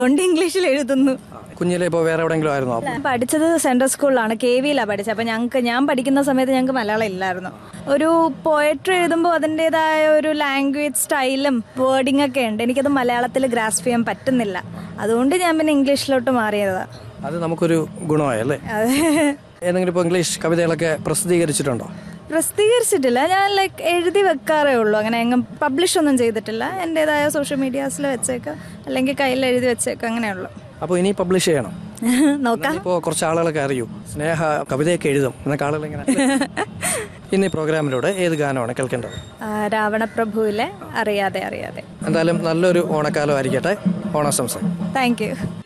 കൊണ്ട് ഇംഗ്ലീഷിൽ എഴുതുന്നു കുഞ്ഞിലെ ഇപ്പോൾ വേറെ എവിടെയെങ്കിലും ആയിരുന്നോ ഞാൻ പഠിച്ചത് സെൻട്രൽ സ്കൂളിലാണ് കെ വിയിലാണ് പഠിച്ചത് അപ്പം ഞങ്ങൾക്ക് ഞാൻ പഠിക്കുന്ന സമയത്ത് ഞങ്ങൾക്ക് മലയാളം ഇല്ലായിരുന്നു ഒരു പോയട്രി എഴുതുമ്പോൾ അതിൻ്റെതായ ഒരു ലാംഗ്വേജ് സ്റ്റൈലും വേർഡിംഗ് ഒക്കെ ഉണ്ട് എനിക്കത് മലയാളത്തിൽ ഗ്രാസ്പ് ചെയ്യാൻ പറ്റുന്നില്ല അതുകൊണ്ട് ഞാൻ പിന്നെ ഇംഗ്ലീഷിലോട്ട് മാറിയതാണ് അത് നമുക്കൊരു ഗുണമായല്ലേ അതെ ഏതെങ്കിലും ഇപ്പോൾ ഇംഗ്ലീഷ് കവിതകളൊക്കെ പ്രസിദ്ധീകരിച്ചിട്ടുണ്ടോ പ്രസിദ്ധീകരിച്ചിട്ടില്ല ഞാൻ ലൈക്ക് എഴുതി വെക്കാറേ ഉള്ളൂ അങ്ങനെ എങ്ങും പബ്ലിഷ് ഒന്നും ചെയ്തിട്ടില്ല എൻ്റെതായ സോഷ്യൽ മീഡിയാസിൽ വെച്ചേക്കാം അല്ലെങ്കിൽ കയ്യിൽ എഴുതി വെച്ചേക്കാം അങ്ങനെയുള്ളൂ അപ്പോൾ ഇനി പബ്ലിഷ് ചെയ്യണം നോക്കാം ഇപ്പോൾ കുറച്ച് ആളുകളൊക്കെ അറിയൂ സ്നേഹ കവിതയൊക്കെ എഴുതും എന്നൊക്കെ ആളുകൾ ഇങ്ങനെ ഇന്ന് ഈ പ്രോഗ്രാമിലൂടെ ഏത് ഗാനമാണ് കേൾക്കേണ്ടത് ആ, രാവണപ്രഭുവിലെ അറിയാതെ അറിയാതെ എന്തായാലും നല്ലൊരു ഓണക്കാലം ആയിരിക്കട്ടെ ഓണാശംസ താങ്ക് യു